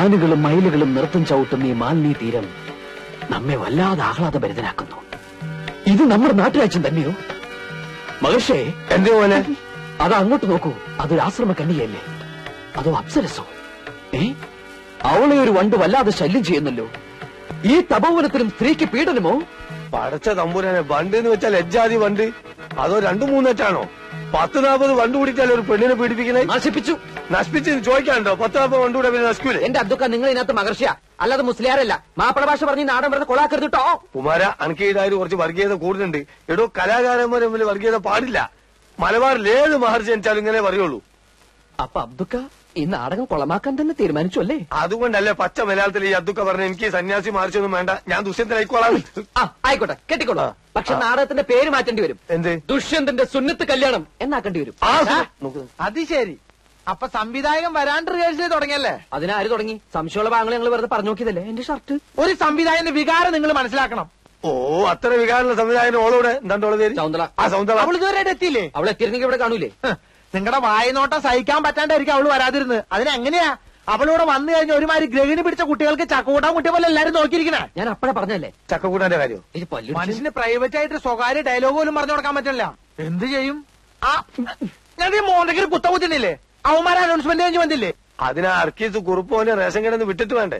മാനുകളും മയിലുകളും നൃത്തം ചവിട്ടുന്ന ഈ മാലിന്യ തീരം നമ്മെ വല്ലാതെ ആഹ്ലാദഭരിതനാക്കുന്നു ഇത് നമ്മുടെ നാട്ടുരാജ്യം തന്നെയോ മഹർഷേ എന്റെ മോനെ അത് അങ്ങോട്ട് നോക്കൂ അതൊരു ആശ്രമ കന്യകയല്ലേ അതോ അപ്സരസോ ഏ അവളെ ഒരു വണ്ട് വല്ലാതെ ശല്യം ചെയ്യുന്നല്ലോ ഈ തപോവനത്തിലും സ്ത്രീക്ക് പീഡനമോ പടച്ച തമ്പുരാനെ വണ്ട് എന്ന് വെച്ചാൽ എജ്ജാതി വണ്ട് അതോ രണ്ടു മൂന്നെറ്റാണോ പത്ത് നാൽപ്പത് വണ്ട് കൂടിയിട്ടല്ലേ ഒരു പെണ്ണിനെ പീഡിപ്പിക്കണേ നശിപ്പിച്ചു നശിപ്പിച്ച് ചോദിക്കാനുണ്ടോ പത്ത് നാൽപ്പത് വണ്ട് കൂടെ പിന്നെ നശിക്കൂലേ എന്റെ അബ്ദുക്ക നിങ്ങൾ ഇതിനകത്ത് മഹർഷിയ അല്ലാതെ മുസ്ലിയാരല്ല മാപ്പിള ഭാഷ പറഞ്ഞ് ഈ നാടൻ വെറുതെ കൊളാക്കരുത് കേട്ടോ കുമാര അനക്ക് ഇതായാലും കുറച്ച് വർഗീയത കൂടുതലുണ്ട് എടോ കലാകാരന്മാർ തമ്മിൽ വർഗീയത പാടില്ല മലബാറിൽ ഏത് മഹർജി ജനിച്ചാലും ഇങ്ങനെ പറയുള്ളൂ അപ്പൊ അബ്ദുക്ക ഈ നാടകം കൊളമാക്കാൻ തന്നെ തീരുമാനിച്ചു അല്ലേ അതുകൊണ്ടല്ലേ പച്ച മലയാളത്തിൽ ഈ അതൊക്കെ പറഞ്ഞ എനിക്ക് സന്യാസി മാറിച്ചൊന്നും വേണ്ട ഞാൻ ദുഷ്യന്തനായിക്കോളാം ആ ആയിക്കോട്ടെ കെട്ടിക്കോളൂ പക്ഷെ നാടകത്തിന്റെ പേര് മാറ്റേണ്ടി വരും എന്ത് ദുഷ്യന്തന്റെ സുന്നത്ത് കല്യാണം എന്നാക്കേണ്ടി വരും ആ ആ, നോക്ക്. അത് ശരി അപ്പൊ സംവിധായകൻ വരാണ്ട് റിഹേഴ്സൽ തുടങ്ങിയല്ലേ അതിനാര് തുടങ്ങി സംശയമുള്ള ഭാഗങ്ങൾ ഞങ്ങൾ വെറുതെ പറഞ്ഞു നോക്കിയതല്ലേ എന്റെ ഷർട്ട് ഒരു സംവിധായകന്റെ വികാരം നിങ്ങൾ മനസ്സിലാക്കണം ഓ അത്ര വികാരമുള്ള സംവിധായകൻ ഓളോടെ എന്താണ്ടോളെ പേര് ശൗന്തള ആ സൗന്ദര്യ അവൾ ഇതുവരെ എത്തിയില്ലേ അവളെ എത്തിയിരുന്നെങ്കിൽ ഇവിടെ കാണൂലേ നിങ്ങളുടെ വായനോട്ടം സഹിക്കാൻ പറ്റാണ്ടായിരിക്കും അവള് വരാതിരുന്നത് അതിനെങ്ങനെയാ അവളിവിടെ വന്നു കഴിഞ്ഞ ഒരുമാതിരി ഗ്രഹിണി പിടിച്ച കുട്ടികൾക്ക് ചക്കൂട്ടാൻ കുട്ടിയെ പോലെ എല്ലാരും നോക്കിയിരിക്കണേ ഞാൻ അപ്പഴേ പറഞ്ഞല്ലേ ചക്കക്കൂട്ടാന്റെ കാര്യം ഇത് പല്ലു മനുഷ്യന് പ്രൈവറ്റ് ആയിട്ട് സ്വകാര്യ ഡയലോഗ് പോലും പറഞ്ഞു കൊടുക്കാൻ പറ്റില്ല എന്ത് ചെയ്യും ആ ഞാൻ ഈ മോന്തയ്ക്ക് കുത്ത കുത്തിണ്ടില്ലേ അവന്മാരെ അനൗൺസ്മെന്റ് കഴിഞ്ഞ് വന്നില്ലേ അതിനാ അർക്കീസ് കുറുപ്പോനെ റേഷൻ കിടന്ന് വിട്ടിട്ട് വേണ്ടേ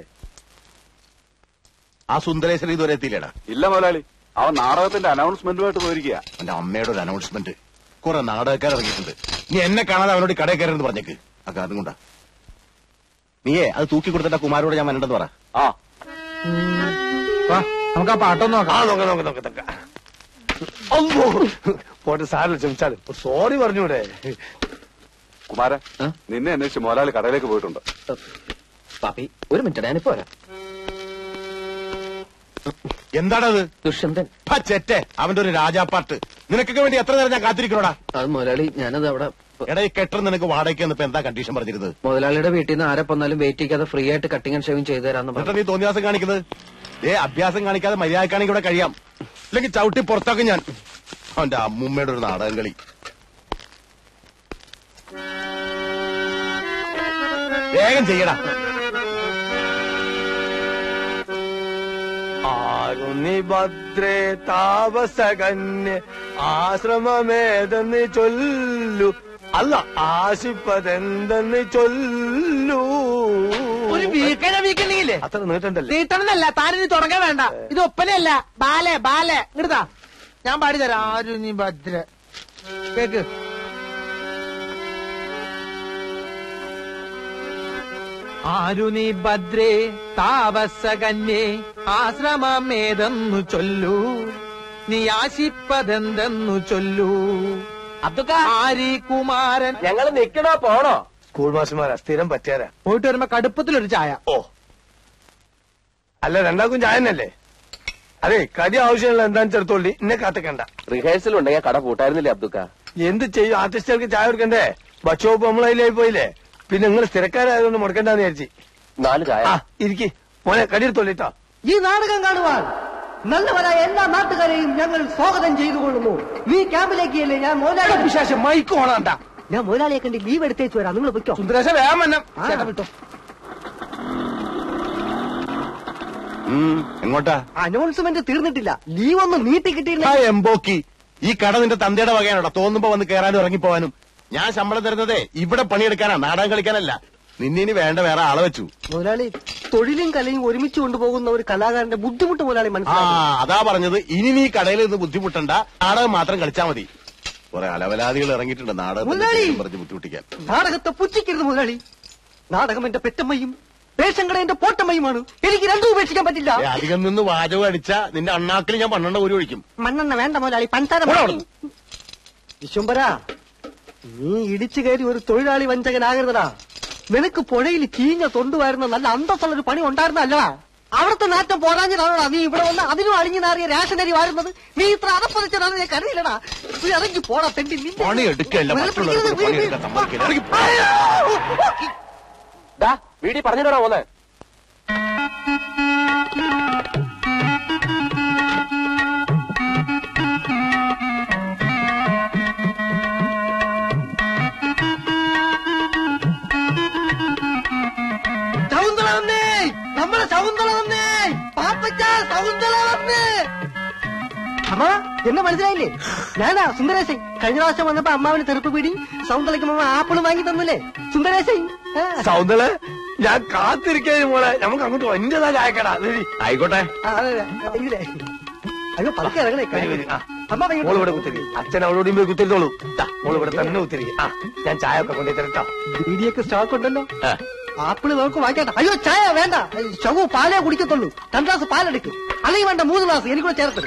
ആ സുന്ദരേശ്വരൻ ഇതുവരെ എത്തിയില്ലേടാ ഇല്ല മുതലാളി അവൻ നാടകത്തിന്റെ അനൗൺസ്മെന്റുമായിട്ട് പോയിരിക്കുക എന്റെ അമ്മയുടെ ഒരു അനൗൺസ്മെന്റ് കുറെ നാടകക്കാർ ഇറങ്ങിയിട്ടുണ്ട് നീ എന്നെ കാണാതെ അവനോട് കടയിൽ കയറരുന്ന് പറഞ്ഞേക്ക് ആ കാരണം കൊണ്ടാ നീയേ അത് തൂക്കി കൊടുത്തിട്ട് ആ കുമാരോട് ഞാൻ വരണ്ടെന്ന് പറ ആ വാ, നമുക്ക് ആ പാട്ടൊന്ന് ആ നോക്കാം നോക്ക നോക്ക നോക്ക നോക്ക അമ്മോ. പോട്ടെ സാറിന് ക്ഷമിച്ചാലും സോറി പറഞ്ഞൂടെ കുമാരൻ ആ? നിന്നെ അന്വേഷിച്ച് മുതലാളി കടയിലേക്ക് പോയിട്ടുണ്ട് പാപ്പി ഒരു മിനിറ്റ് ഞാനിപ്പോ വരാം എന്താണത് ദുഷ്യന്തൻ ആ ചെറ്റെ അവന്റെ ഒരു രാജാപ്പാട്ട് നിനക്കൊക്കെ വേണ്ടി എത്ര നേരം ഞാൻ കാത്തിരിക്കണോടാ അത് മുതലാളി ഞാനത് അവിടെ എടാ ഈ കെട്ടർ നിനക്ക് വാടകയ്ക്ക് വന്നപ്പോ എന്താ കണ്ടീഷൻ പറഞ്ഞിരുന്നത് മുതലാളിയുടെ വീട്ടിൽ നിന്ന് ആരെ വന്നാലും വെയിറ്റ് ചെയ്യാതെ ഫ്രീ ആയിട്ട് കട്ടിങ് ആൻഡ് ഷേവിങ് ചെയ്തു തരാന്ന് എന്നിട്ട് പറഞ്ഞു നീ തോന്നിയാസം കാണിക്കുന്നത് ഏ അഭ്യാസം കാണിക്കാതെ മര്യാദക്കാണെങ്കിൽ ഇവിടെ കഴിയാം അല്ലെങ്കിൽ ചവിട്ടി പുറത്താക്കും ഞാൻ അവന്റെ അമ്മൂമ്മയുടെ ഒരു നാടകം കളി വേഗം ചെയ്യടാ ആരുന്നി ഭദ്രേ താപസകന്യ ആശ്രമമേതെന്ന് ചൊല്ലു അല്ല ആശിപ്പതെന്തെന്ന് ചൊല്ലു ഒരു വീക്കനെ വീക്കണ്ടെങ്കിലേ അത്ര നീട്ടണ്ടല്ലേ നീട്ടണമെന്നല്ല താനിനി തുടങ്ങാൻ വേണ്ട ഇത് ഒപ്പനയല്ല ബാലെ ബാലെ ഇങ്ങടുതാ ഞാൻ പാടിത്തരാം ആരും നീ ഭദ്ര കേക്ക് ആരു നീ ഭദ്രേ താപസകന്യേ ആശ്രമമേതെന്നു ചൊല്ലൂ നീ ആശിപ്പതെന്തെന്നു ചൊല്ലൂ അബ്ദുക്ക ആരി കുമാരൻ ഞങ്ങൾ നിക്കണോ പോണോ സ്കൂൾ മാസ്റ്റർമാരാ സ്ഥിരം പറ്റിയാരാ പോയിട്ട് വരുമ്പോ കടുപ്പത്തിലൊരു ചായ ഓ അല്ല രണ്ടാക്കും ചായനല്ലേ അതെ കടി ആവശ്യമുള്ള എന്താന്ന് ചെറുത്തോളി എന്നെ കാത്തിക്കണ്ട റിഹേഴ്സൽ ഉണ്ടെങ്കിൽ കട കൂട്ടായിരുന്നില്ലേ അബ്ദുക്ക എന്ത് ചെയ്യും ആർട്ടിസ്റ്റുകൾക്ക് ചായ കൊടുക്കണ്ടേ ഭക്ഷോപ്പ് നമ്മളതിലായി പോയില്ലേ പിന്നെ നിങ്ങൾ സ്ഥിരക്കാരായതുകൊണ്ട് മുടക്കണ്ടെന്ന് വിചാരിച്ചു നാല് ചായ ആ ഇരിക്കി മോനെ കടിയെടുത്തോളിട്ടോ ഈ നാടകം കാണുവാൻ നല്ലവരായ എല്ലാ നാട്ടുകാരെയും ഞങ്ങൾ സ്വാഗതം ചെയ്തുകൊള്ളുന്നു ഈ ക്യാമ്പിലേക്ക് അല്ലേ ഞാൻ മുതലാളി വിശേഷം മൈക്ക് ഓണാണ്ട ഞാൻ മുതലാളിയെ കണ്ട് ലീവ് എടുത്തേച്ച് വരാം നിങ്ങൾ പൊയ്ക്കോ സുന്ദരേശ വേഗം വന്നം ആ. ചേട്ടാ വിട്ടോ ഉം, എങ്ങോട്ടാ അനൗൺസ്മെന്റ് തീർന്നിട്ടില്ല ലീവ് ഒന്ന് നീട്ടി ആ കിട്ടിയില്ല എംബോക്കി ഈ കട നിന്റെ തന്തയുടെ വകയാണോടാ തോന്നുമ്പോ വന്ന് കയറാനും ഇറങ്ങിപ്പോവാനും ഞാൻ ശമ്പളം തരുന്നതേ ഇവിടെ പണിയെടുക്കാനാ നാടകം കളിക്കാനല്ല നിന്നിനി വേണ്ട വേറെ ആളെ വെച്ചു മുതലാളി തൊഴിലും കലയും ഒരുമിച്ച് കൊണ്ടുപോകുന്ന ഒരു കലാകാരന്റെ ബുദ്ധിമുട്ട് മുതലാളി ആ മനസ്സിലാക്കി അതാ പറഞ്ഞത് ഇനി നീ കടയിൽ നിന്ന് ബുദ്ധിമുട്ടണ്ട നാടകം മാത്രം കളിച്ചാ മതി കുറെ അലവലാദികൾ ഇറങ്ങിയിട്ടുണ്ട് നാടകത്തിന്റെ മുതലാളി! പേരും പറഞ്ഞ് ബുദ്ധിമുട്ടിക്കാൻ നാടകത്തെ പുച്ഛിക്കരുത് മുതലാളി നാടകം എന്റെ പെറ്റമ്മയും റേഷൻ കട എന്റെ പോട്ടമ്മയുമാണ് എനിക്ക് രണ്ടും ഉപേക്ഷിക്കാൻ പറ്റില്ല ഏ, അധികം നിന്ന് വാചകം അടിച്ച നിന്റെ അണ്ണാക്കിൽ ഞാൻ പന്ത്രണ്ട് ഒരു ഒഴിക്കും മണ്ണെണ്ണ വേണ്ട മുതലാളി പഞ്ചാര പോടാ മതി. വിശ്വംബര നീ ഇടിച്ചു കയറി ഒരു തൊഴിലാളി വഞ്ചകനാകരുതടാ നിനക്ക് പുഴയിൽ ചീഞ്ഞ തൊണ്ടുവായിരുന്ന നല്ല അന്തസ്സുള്ള ഒരു പണി ഉണ്ടായിരുന്നല്ലടാ അവിടുത്തെ നാറ്റം പോരാഞ്ഞിട്ടാണോടാ നീ ഇവിടെ വന്ന് അതിനും അഴിഞ്ഞു നാറിയ റേഷനരി വാരുന്നത് നീ ഇത്ര അതപ്പതിച്ചതാണ് ഞാൻ കരുതില്ലടാ നീ ഇറങ്ങി പോടാ തെണ്ടി നിന്റെ- പണി എടുക്കല്ല മറ്റുള്ളവർക്ക് പണിയെടുക്കാൻ സമ്മതിക്കില്ല ഇറങ്ങി പോ. വീടി പറഞ്ഞിട്ടാ പോന്നെ ശകുന്തള വന്നേ നമ്മളെ ശകുന്തള വന്നേ പാപ്പച്ച ശകുന്തള വന്നേ അമ്മ എന്നെ മനസ്സിലായില്ലേ ഞാനാ സുന്ദരേശൻ കഴിഞ്ഞ പ്രാവശ്യം വന്നപ്പോ അമ്മാവിന് തെറുപ്പ് പിടി സൗന്ദര്യക്ക് അമ്മ ആപ്പിള് വാങ്ങി തന്നില്ലേ സുന്ദരേശൻ ആ. സൗന്ദര്യ ഞാൻ കാത്തിരിക്കേ മോളെ നമുക്ക് അങ്ങോട്ട് എന്റേതാ ചായക്കടാ വരി. ആയിക്കോട്ടെ ആ, അതെ, അതെ. ഇതിലെ. അയ്യോ പതുക്കെ ഇറങ്ങണേ വരി, വരി. ആ. അമ്മ വൈകിട്ട് മോള് ഇവിടെ കുത്തിരി അച്ഛൻ അവളോടും പോയി കുത്തിരുത്തോളൂ ദാ, മോള് ഇവിടെ തന്നെ കുത്തിരി ആ ഞാൻ ചായ ഒക്കെ കൊണ്ടു തരട്ടോ ബീഡിയൊക്കെ സ്റ്റോക്ക് ഉണ്ടല്ലോ ആപ്പിള് നമുക്ക് വാങ്ങിക്കട്ടെ അയ്യോ ചായ വേണ്ട ശവു പാലേ കുടിക്കത്തുള്ളൂ രണ്ട് ഗ്ലാസ് പാലെടുക്കും അല്ലെങ്കിൽ വേണ്ട മൂന്ന് ഗ്ലാസ് എനിക്കൂടെ ചേർത്തത്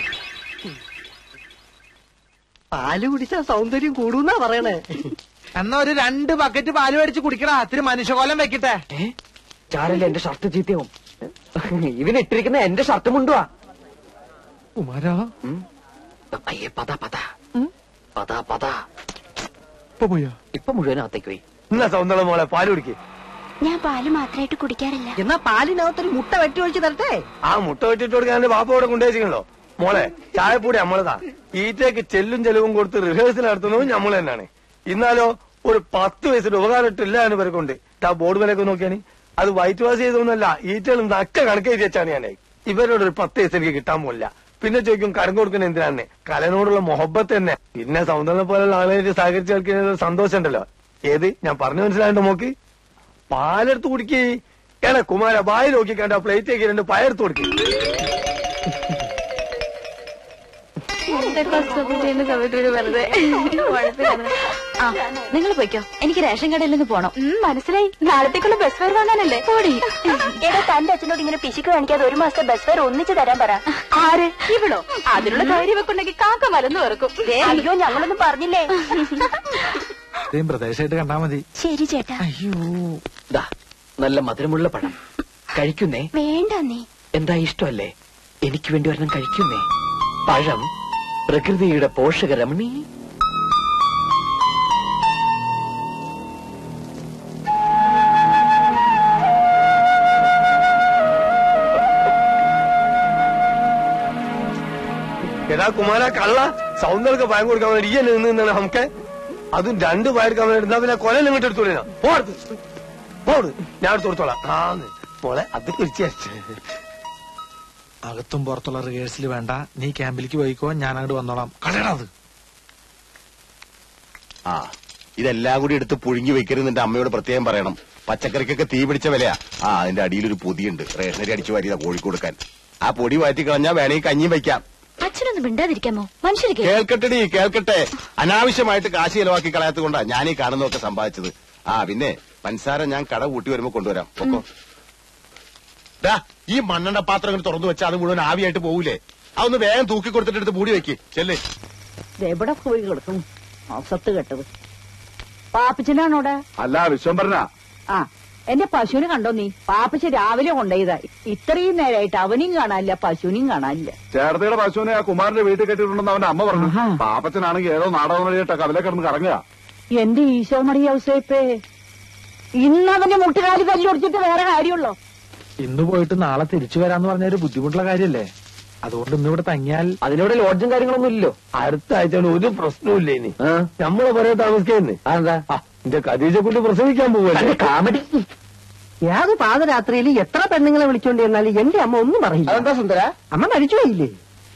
പാല് കുടിച്ചാൽ സൗന്ദര്യം കൂടുന്നാ പറയണേ എന്നാ ഒരു രണ്ട് ബക്കറ്റ് പാല് മേടിച്ച് കുടിക്കടാ ഇത്തിരി മനുഷ്യകോലം വെക്കട്ടെ ഏ ചാരല്ല എന്റെ ഷർട്ട് ചീത്തയാവും ഇവനിട്ടിരിക്കുന്ന എന്റെ ഷർട്ട് മുണ്ടുവാ കുമാരാ ഉം. അയ്യേ പത പത പത പത ഇപ്പൊ പോയാ ഇപ്പൊ മുഴുവനകത്തേക്ക് പോയി എന്നാ സൗന്ദര്യ മോളെ പാല് കുടിക്ക് ഞാൻ പാല് മാത്രമായിട്ട് കുടിക്കാറില്ല എന്നാ പാലിനകത്തൊരു മുട്ട വെട്ടി ഒഴിച്ച് തരട്ടെ ആ മുട്ട വെട്ടിട്ട് കൊടുക്കാൻ ബാപ്പ ഇവിടെ കൊണ്ടുവച്ചിട്ടുണ്ടോ മോളെ ചായപ്പൊടി നമ്മളതാ ഈറ്റയ്ക്ക് ചെല്ലും ചെലവും കൊടുത്ത് റിഹേഴ്സൽ നടത്തുന്നതും നമ്മൾ തന്നെയാണ് ഇന്നാലോ ഒരു പത്ത് വയസ്സിന്റെ ഉപകാരം ഇട്ടില്ല എന്ന് പേർക്കുണ്ട് ആ ബോർഡ് വിലയൊക്കെ നോക്കിയാണ് അത് വൈറ്റ് വാഷ് ചെയ്തൊന്നുമല്ല ഈറ്റകളും നക്ക കണക്ക് എഴുതി വെച്ചാണ് ഞാൻ ഇവരോട് ഒരു പത്ത് വയസ്സ് എനിക്ക് കിട്ടാൻ പോലില്ല പിന്നെ ചോദിക്കും കരം കൊടുക്കുന്ന എന്തിനാണ് കലനോടുള്ള മൊഹബത്ത് തന്നെ പിന്നെ സൗന്ദര്യം പോലുള്ള ആളുകളായിട്ട് സഹകരിച്ച് കളിക്കുന്ന ഒരു സന്തോഷം ഉണ്ടല്ലോ ഏത് ഞാൻ പറഞ്ഞു മനസ്സിലായിട്ട് മോക്ക് പാലെടുത്ത് കുടിക്കേ എടാ കുമാര ബായി നോക്കി കണ്ട പ്ലേറ്റേക്ക് രണ്ട് പയർത്ത് കൊടുക്കേ ആ നിങ്ങൾ പോയിക്കോ എനിക്ക് റേഷൻ കടയിൽ നിന്ന് പോണം മനസ്സിലായി നാളത്തേക്കുള്ള ബസ് ഫെയർ വാങ്ങാനല്ലേ പോടി എടാ തന്റെ അച്ഛനോട് ഇങ്ങനെ പിശുക്ക് കാണിക്കാതെ ഒരു മാസത്തെ ബസ് ഫെയർ ഒന്നിച്ച് തരാൻ പറ ആര് ഇവളോ അതിനുള്ള ധൈര്യം വെക്കുണ്ടെങ്കിൽ കാക്ക മലന്ന് വെറുക്കും അയ്യോ ഞങ്ങളൊന്നും പറഞ്ഞില്ലേ ഇതേം പ്രദേശമായിട്ട് കണ്ടാ മതി ശരി ചേട്ടാ അയ്യോ ദാ നല്ല മധുരമുള്ള പഴം കഴിക്കുന്നേ വേണ്ട നീ എന്താ ഇഷ്ടമല്ലേ എനിക്ക് വേണ്ടി ഒരെണ്ണം കഴിക്കുന്നേ പഴം പ്രകൃതിയുടെ പോഷകരമണി എടാ കുമാര കള്ള സൗന്ദര്യ പയം കൊടുക്കാൻ വേണ്ടി ഈ നിന്ന് നിന്നാണ് നമുക്ക് അതും രണ്ട് പയർക്കാൻ വേണ്ടി എന്നാ പിന്നെ കൊല ഇങ്ങോട്ട് എടുത്തോളൂ പോടുത്ത് പോട് ഞാൻ എടുത്ത് കൊടുത്തോളാം ആ മോളെ അത് കുറിച്ച് അകത്തും പുറത്തുള്ള റിഹേഴ്സൽ വേണ്ട നീ ക്യാമ്പിലേക്ക് പോയിക്കോ ഞാൻ അങ്ങോട്ട് വന്നോളാം കളയടാ അത് ആ ഇതെല്ലാം കൂടി എടുത്ത് പുഴുങ്ങി വെക്കരുത് എന്റെ അമ്മയോട് പ്രത്യേകം പറയണം പച്ചക്കറിക്കൊക്കെ തീ പിടിച്ച വിലയാ ആ അതിന്റെ അടിയിലൊരു പൊതിയുണ്ട് റേഷനരി അടിച്ചു വാരിയതാ കോഴിക്ക് കൊടുക്കാൻ ആ പൊടി മാറ്റി കളഞ്ഞാ വേണമെങ്കിൽ കഞ്ഞിയും വെക്കാം അച്ഛനൊന്നും മിണ്ടാതിരിക്കാമോ മനുഷ്യർക്ക് കേൾക്കട്ടെടി കേൾക്കട്ടെ അനാവശ്യമായിട്ട് കാശ് ചെലവാക്കി കളയാത്തത് കൊണ്ടാ ഞാൻ ഈ കാണുന്നതൊക്കെ സമ്പാദിച്ചത് ആ പിന്നെ പഞ്ചസാര ഞാൻ കട കൂട്ടി വരുമ്പോ കൊണ്ടുവരാം പൊക്കോ ദാ, ഈ മണ്ണെണ്ണ പാത്രം ഇങ്ങനെ തുറന്നു വെച്ചാൽ അത് മുഴുവൻ ആവിയായിട്ട് പോകൂലേ അതൊന്ന് വേഗം തൂക്കി കൊടുത്തിട്ട് എടുത്ത് മൂടി വെക്ക് ചെല്ലേ എവിടെ പോയി കിടക്കും സത്ത് കെട്ടത് പാപ്പച്ചനാണോടെ അല്ല വിശ്വംഭരനാ ആ എന്റെ പശുവിനെ കണ്ടോ നീ പാപ്പച്ച രാവിലെ കൊണ്ടുപോയതാ ഇത്രയും നേരമായിട്ട് അവനെയും കാണാനില്ല പശുവിനെയും കാണാനില്ല ചേർത്തയുടെ പശുവിനെ ആ കുമാരന്റെ വീട്ടിൽ കെട്ടിയിട്ടുണ്ടെന്ന് അവന്റെ അമ്മ പറഞ്ഞു ആഹാ. പാപ്പച്ചനാണെങ്കിൽ ഏതോ നാടകം വഴിയിട്ട് കവലെ കിടന്ന് കറങ്ങുക എന്റെ ഈശോ മറിയ ഔസേപ്പേ ഇന്നവന്റെ മുട്ടുകാലി തല്ലൊടിച്ചിട്ട് വേറെ കാര്യമുള്ളോ ഇന്ന് പോയിട്ട് നാളെ തിരിച്ചു വരാന്ന് പറഞ്ഞ ഒരു ബുദ്ധിമുട്ടുള്ള കാര്യല്ലേ അതുകൊണ്ട് ഇന്ന് ഇവിടെ തങ്ങിയാൽ അതിനോട് ലോഡ്ജും കാര്യങ്ങളൊന്നും ഇല്ലല്ലോ അടുത്ത ആഴ്ച കൊണ്ട് ഒരു പ്രശ്നവും ഇനി ആ, നമ്മളെ പറയാൻ താമസിക്കുന്നേ അതെന്താ ആ എന്റെ കദീജ കൊണ്ട് പ്രസവിക്കാൻ പോവല്ലേ കാമഡി ഏത് പാതരാത്രിയിൽ എത്ര പെണ്ണുങ്ങളെ വിളിച്ചോണ്ട് ചെന്നാലും എന്റെ അമ്മ ഒന്നും പറയില്ല അതെന്താ സുന്ദര അമ്മ മരിച്ചു പോയില്ലേ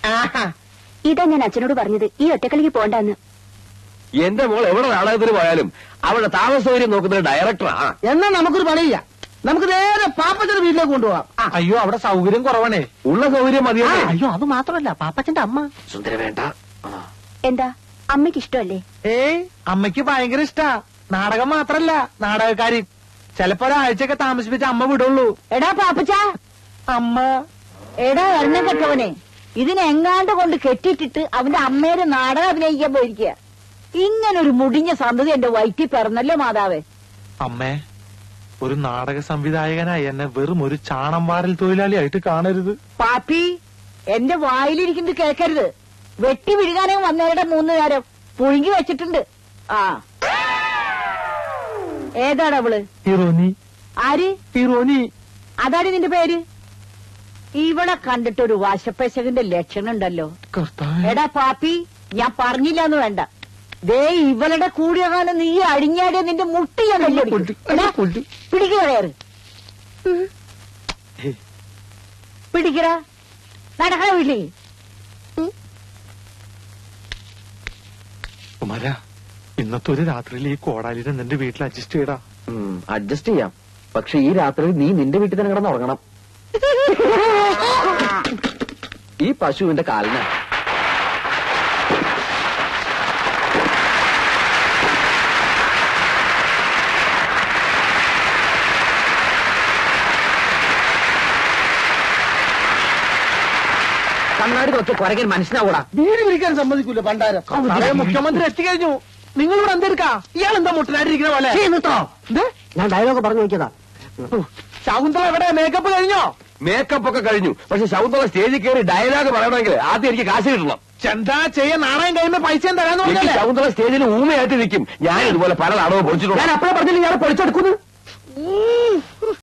ഇതാ ഞാൻ അച്ഛനോട് പറഞ്ഞത് ഈ ഒറ്റക്കളിക്ക് പോണ്ടെന്ന് എന്റെ മോൾ എവിടെ നാടകത്തിന് പോയാലും അവളുടെ താമസ സൗകര്യം നോക്കുന്ന ഡയറക്ടറാ എന്നാ നമുക്കൊരു പണിയില്ല നമുക്ക് നേരെ പാപ്പച്ചന്റെ വീട്ടിലേക്ക് കൊണ്ടുപോവാം ആ, അയ്യോ അവിടെ സൗകര്യം കുറവാണേ ഉള്ള സൗകര്യം ആ, മതിയല്ലേ അയ്യോ അത് മാത്രമല്ല പാപ്പച്ചന്റെ അമ്മ സുന്ദര വേണ്ട ആ. എന്താ അമ്മയ്ക്ക് ഇഷ്ടമല്ലേ ഏയ് അമ്മയ്ക്ക് ഭയങ്കര ഇഷ്ടാ നാടകം മാത്രല്ല നാടകക്കാരി ചിലപ്പോ ഒരാഴ്ചയൊക്കെ താമസിപ്പിച്ച അമ്മ വിടുള്ളൂ എടാ പാപ്പച്ച അമ്മ എടാ എണ്ണം കെട്ടവനെ ഇതിനെങ്ങാണ്ട് കൊണ്ട് കെട്ടിയിട്ടിട്ട് അവന്റെ അമ്മേരെ നാടകം അഭിനയിക്കാൻ പോയിരിക്കുക ഇങ്ങനൊരു മുടിഞ്ഞ സന്തതി എന്റെ വയറ്റിൽ പിറന്നല്ലോ മാതാവേ അമ്മേ ഒരു നാടക സംവിധായകനായി എന്നെ വെറും ഒരു ചാണം വാരൽ തൊഴിലാളിയായിട്ട് കാണരുത് പാപ്പി എന്റെ വായിലിരിക്കുന്നത് കേൾക്കരുത് വെട്ടി വിഴുകാനേ വന്നവരുടെ മൂന്ന് നേരം പുഴുങ്ങി വെച്ചിട്ടുണ്ട് ആ ഏതാണ് അവള് ഹീറോനി ആര് ഹീറോനി അതാണ് നിന്റെ പേര് ഇവിടെ കണ്ടിട്ട് ഒരു വാശപ്പശകന്റെ ലക്ഷണം ഉണ്ടല്ലോ കർത്താവേ എടാ പാപ്പി ഞാൻ പറഞ്ഞില്ല എന്ന് വേണ്ട ദേ ഇവളുടെ കൂടിയ കാലം നീ അഴിഞ്ഞാടിയ നിന്റെ മുട്ടി ഞാൻ വെല്ലടിക്കും. എടാ, പിടിക്ക് കയറ് പിടിക്കട നടക്കണ വീട്ടിൽ കുമാര ഇന്നത്തെ ഒരു രാത്രിയിൽ ഈ കോടാലിനെ നിന്റെ വീട്ടിൽ അഡ്ജസ്റ്റ് ചെയ്യടാ അഡ്ജസ്റ്റ് ചെയ്യാം പക്ഷെ ഈ രാത്രി നീ നിന്റെ വീട്ടിൽ തന്നെ കിടന്ന് ഉറങ്ങണം ഈ പശുവിന്റെ കാലിന് കണ്ണാടി നോക്കി കുരകൻ മനുഷ്യനാവൂടാ വീട് വിളിക്കാൻ സമ്മതിക്കൂല പണ്ടാരം സാറേ, മുഖ്യമന്ത്രി എത്തിക്കഴിഞ്ഞു നിങ്ങൾ ഇവിടെ എന്തെടുക്കാ ഇയാൾ എന്താ മുട്ടനായിട്ടിരിക്കുന്ന പോലെ നിട്ടോ ഞാൻ ഡയലോഗ് പറഞ്ഞു നോക്കിയതാ ശകുന്തള എവിടെ മേക്കപ്പ് കഴിഞ്ഞോ മേക്കപ്പ് ഒക്കെ കഴിഞ്ഞു പക്ഷെ ശൗന്ദര്യ സ്റ്റേജിൽ കയറി ഡയലോഗ് പറയണമെങ്കിൽ ആദ്യം എനിക്ക് കാശ് കിട്ടണം ചെന്താ ചെയ്യാൻ നാണയം കഴിയുമ്പോ പൈസയും തരാന്ന് എനിക്ക് പറഞ്ഞല്ലേ ശൗന്ദര്യ സ്റ്റേജിൽ ഊമയായിട്ട് നിൽക്കും ഞാൻ ഇതുപോലെ പല നാടകവും പൊളിച്ചിട്ടുണ്ട് ഞാൻ അപ്പഴേ പറഞ്ഞില്ല ഞാൻ പൊളിച്ചെടുക്കുന്നു